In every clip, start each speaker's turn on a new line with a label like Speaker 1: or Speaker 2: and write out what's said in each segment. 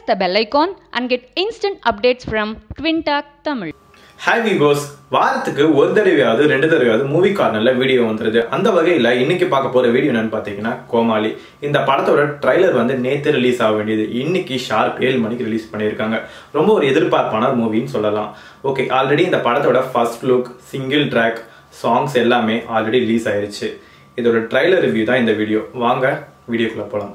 Speaker 1: press the bell icon and get instant updates from Twin Talk Tamil.
Speaker 2: Hi விவோஸ் வாரத்துக்கு ஒரு தடவையாவது ரெண்டு தடவையாவது மூவி கார்னர்ல வீடியோ வந்துருது அந்த வகையில் இன்னைக்கு பார்க்க போற வீடியோ என்னன்னு பார்த்தீங்கன்னா கோமாளி இந்த படத்தோட ட்ரைலர் வந்து நேத்து ரிலீஸ் ஆக வேண்டியது இன்னைக்கு ஷார்ப் ஏழு மணிக்கு ரிலீஸ் பண்ணியிருக்காங்க ரொம்ப ஒரு எதிர்பார்ப்பான மூவின்னு சொல்லலாம் ஓகே ஆல்ரெடி இந்த படத்தோட first look single track songs எல்லாமே ஆல்ரெடி ரிலீஸ் ஆயிருச்சு இதோட ட்ரைலர் ரிவ்யூ தான் இந்த வீடியோ வாங்க வீடியோக்குள்ள போகலாம்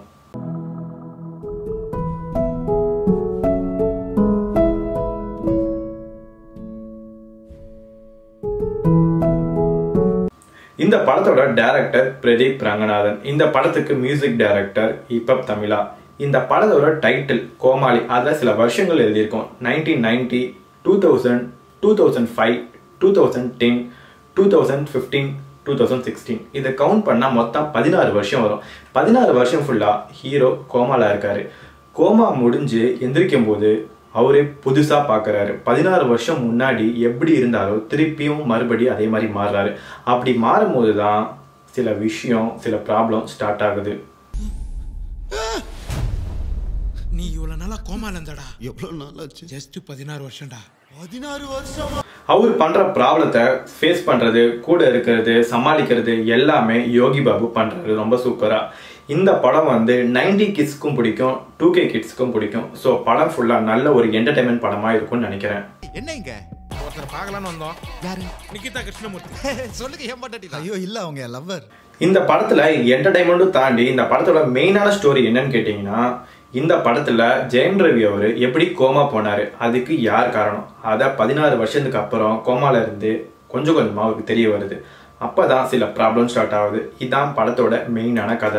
Speaker 2: இந்த படத்தோட டைரக்டர் பிரதீப் ரங்கநாதன் இந்த படத்துக்கு மியூசிக் டைரக்டர் இப்பப் தமிழா இந்த படத்தோட டைட்டில் கோமாளி அதில் சில வருஷங்கள் எழுதியிருக்கோம் nineteen ninety two thousand two thousand five two thousand ten two thousand fifteen two thousand sixteen இதை கவுண்ட் பண்ணால் மொத்தம் பதினாறு வருஷம் வரும் பதினாறு வருஷம் ஃபுல்லாக ஹீரோ கோமாலா இருக்காரு கோமா முடிஞ்சு எந்திரிக்கும் போது அவரே புதுசா பார்க்கறாரு பதினாறு வருஷம் முன்னாடி எப்படி இருந்தாரோ திருப்பியும் மறுபடியும் அதே மாதிரி மாறுறாரு அப்படி மாறும்போது தான் சில விஷயம் சில ப்ராப்ளம் ஸ்டார்ட் ஆகுது
Speaker 3: நீ இவ்வளவு நாளா கோமால இருந்தடா
Speaker 4: எவ்வளவு நாள் ஆச்சு
Speaker 3: ஜஸ்ட் பதினாறு வருஷம்டா
Speaker 4: பதினாறு வருஷம்
Speaker 2: அவர் பண்ற ப்ராப்ளத்தை ஃபேஸ் பண்றது கூட இருக்கிறது சமாளிக்கிறது எல்லாமே யோகி பாபு பண்றாரு ரொம்ப சூப்பரா இந்த படம் வந்து நைன்டி கிட்ஸ்க்கும் பிடிக்கும் டூ கே கிட்ஸ்க்கும் பிடிக்கும் ஸோ படம் ஃபுல்லா நல்ல ஒரு என்டர்டைன்மெண்ட் படமா இருக்கும்னு நினைக்கிறேன்
Speaker 4: என்ன இங்க
Speaker 3: ஒருத்தர் பார்க்கலாம்னு வந்தோம்
Speaker 4: யாரு
Speaker 3: நிகிதா கிருஷ்ணமூர்த்தி
Speaker 4: சொல்லுங்க ஏன் பட்டாட்டி ஐயோ இல்ல அவங்க என் லவ்வர்
Speaker 2: இந்த படத்துல என்டர்டைன்மெண்ட்டும் தாண்டி இந்த படத்தோட மெயினான ஸ்டோரி என்னன்னு கேட்டிங்கன்னா இந்த படத்துல ஜெயம் ரவி அவர் எப்படி கோமா போனாரு அதுக்கு யார் காரணம் அதை பதினாறு வருஷத்துக்கு அப்புறம் கோமால இருந்து கொஞ்சம் கொஞ்சமா அவருக்கு தெரிய வருது அப்பதான் சில ப்ராப்ளம் ஸ்டார்ட் ஆகுது இதான் படத்தோட மெயினான கதை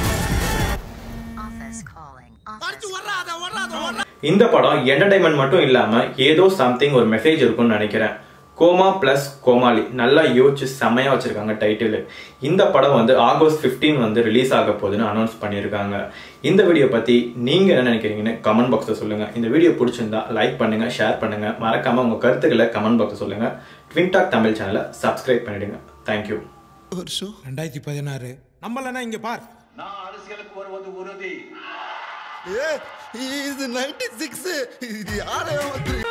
Speaker 5: Office calling. Office.
Speaker 2: இந்த படம் என்டர்டைன்மெண்ட் மட்டும் இல்லாம ஏதோ சம்திங் ஒரு மெசேஜ் இருக்கும்னு நினைக்கிறேன் கோமா பிளஸ் கோமாளி நல்லா யோசிச்சு செமையா வச்சிருக்காங்க டைட்டில் இந்த படம் வந்து ஆகஸ்ட் 15 வந்து ரிலீஸ் ஆக போகுதுன்னு அனௌன்ஸ் பண்ணியிருக்காங்க இந்த வீடியோ பத்தி நீங்க என்ன நினைக்கிறீங்கன்னு கமெண்ட் பாக்ஸ்ல சொல்லுங்க இந்த வீடியோ பிடிச்சிருந்தா லைக் பண்ணுங்க ஷேர் பண்ணுங்க மறக்காம உங்க கருத்துக்களை கமெண்ட் பாக்ஸ்ல சொல்லுங்க ட்வின் டாக் தமிழ் சேனலை சப்ஸ்கிரைப் பண்ணிடுங்க தேங்க்யூ
Speaker 4: வருஷம்
Speaker 3: ரெண்டாயிரத்தி பதினாறு நம்மளனா இங்க பார்
Speaker 6: நான் அரசியலுக்கு வருவது உறுதி
Speaker 4: ஏ இது நைன்டி சிக்ஸ் இது யாரையும் வந்து